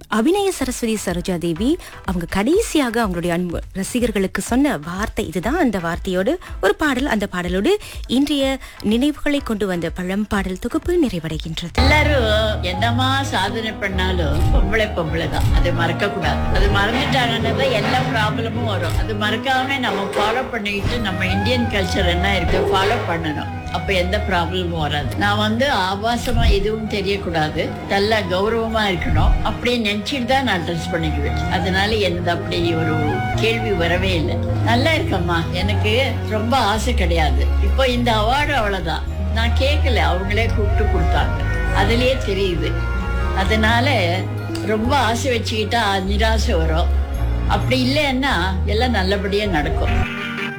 அபிநய சரஸ்வதி சரோஜா தேவி அவங்க கடைசியாக அவங்களுடைய அன்பு ரசிகர்களுக்கு சொன்ன வார்த்தை இதுதான் அந்த வார்த்தையோடு ஒரு பாடல் அந்த பாடலோடு இன்றைய நினைவுகளை கொண்டு வந்த பழம்பாடல் தொகுப்பு நிறைவடைகின்றது எல்லாரும் என்னமா சாதனை பண்ணாலும் பொம்பளை பொம்பளை தான் அதை மறக்க கூடாது அது மறந்துட்டாங்கன்னா எல்லா ப்ராப்ளமும் வரும் அது மறக்காம நம்ம ஃபாலோ பண்ணிக்கிட்டு நம்ம இந்தியன் கல்ச்சர் என்ன இருக்கு ஃபாலோ பண்ணணும் அப்ப எந்த ப்ராப்ளமும் வராது நான் வந்து ஆபாசமா எதுவும் தெரியக்கூடாது நல்ல கௌரவமா இருக்கணும் அப்படியே நினைச்சிட்டு தான் நான் ட்ரெஸ் பண்ணிக்குவேன் அதனால எனக்கு அப்படி ஒரு கேள்வி வரவே இல்லை நல்லா இருக்கம்மா எனக்கு ரொம்ப ஆசை கிடையாது இப்போ இந்த அவார்டு அவ்வளவுதான் நான் கேட்கல அவங்களே கூப்பிட்டு கொடுத்தாங்க அதுலயே தெரியுது அதனால ரொம்ப ஆசை வச்சுக்கிட்டா நிராசை வரும் அப்படி இல்லைன்னா எல்லாம் நல்லபடியா நடக்கும்